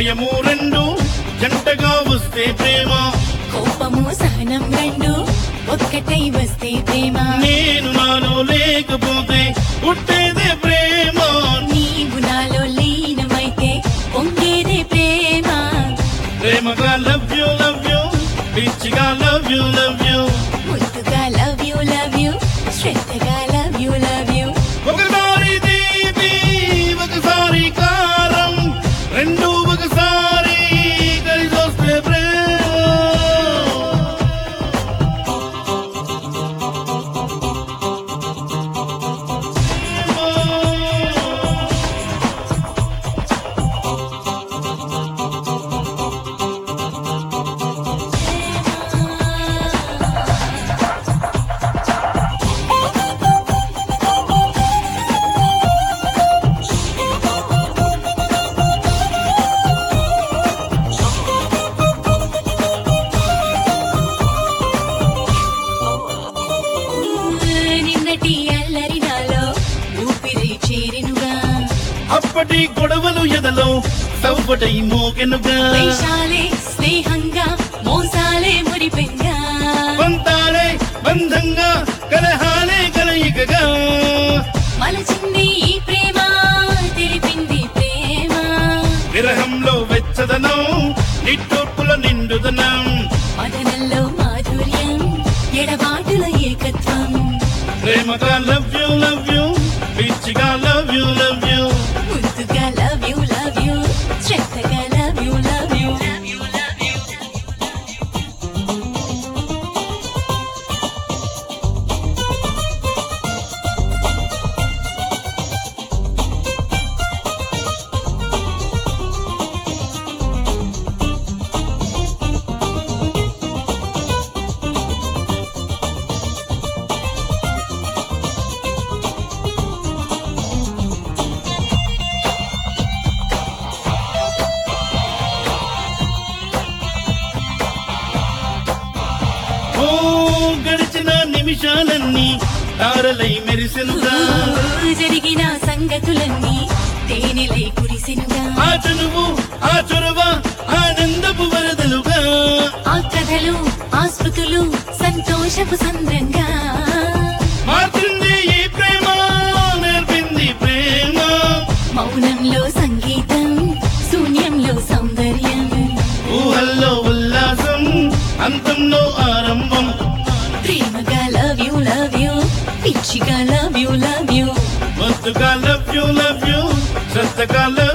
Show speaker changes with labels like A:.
A: భయము రెండు జంటగా వస్తే ప్రేమ
B: కోపము సహనం రెండు ఒక్కటై వస్తే ప్రేమ
A: నేను నాలో లేకపోతే పుట్టేదే ప్రేమ
B: నీవు నాలో లీనమైతే పొంగేదే ప్రేమ
A: ప్రేమగా లవ్ యూ లవ్ యూ పిచ్చిగా లవ్ యూ లవ్ యూ
B: ముద్దుగా లవ్ యూ లవ్ యూ శ్రద్ధగా లవ్ యూ లవ్ యూ
A: ఒకసారి తీపి ఒకసారి కారం రెండు ఒకసారి కలిసి వస్తే ప్రేమ
B: నిన్నటి అల్లరి నాలో ఊపిరి చేరినుగా
A: అప్పటి గొడవలు ఎదలో సవ్వటై మోకెనుగా
B: వేషాలే స్నేహంగా మోసాలే మురిపెంగా
A: పంతాలే బంధంగా కలహాలే కలయికగా
B: మలచింది ఈ ప్రేమ తెలిపింది ప్రేమ
A: విరహంలో వెచ్చదనం నిట్టూర్పుల నిండుదనం
B: మదనంలో మాధుర్యం ఎడబాటుల ఏకత్వం
A: ప్రేమగా లవ్ యూ లవ్ యూ పిచ్చిగా లవ్ యూ లవ్ యూ
B: ముద్దుగా లవ్ యూ లవ్ యూ శ్రద్ధగా లవ్ యూ లవ్ యూ
A: ఓ గడిచిన నిమిషాలన్నీ తారలై మెరిసిందా
B: జరిగిన సంగతులన్నీ తేనెలై కురిసినుగా
A: ఆ చనువు ఆ చొరవ ఆనందపు వరదలుగా
B: ఆ కథలు ఆ స్మృతులు సంతోషపు సంద్రంగా
A: మార్చింది ఈ ప్రేమ నేర్పింది ప్రేమ
B: మౌనంలో సంగీతం శూన్యంలో సౌందర్యం
A: ఊహల్లో ఉల్లాసం అంతంలో ఆరంభం
B: ప్రేమగా లవ్ యూ లవ్ యూ పిచ్చిగా లవ్ యూ లవ్ యూ
A: మస్తుగా లవ్ యూ లవ్ యూ శ్రద్ధగా లవ్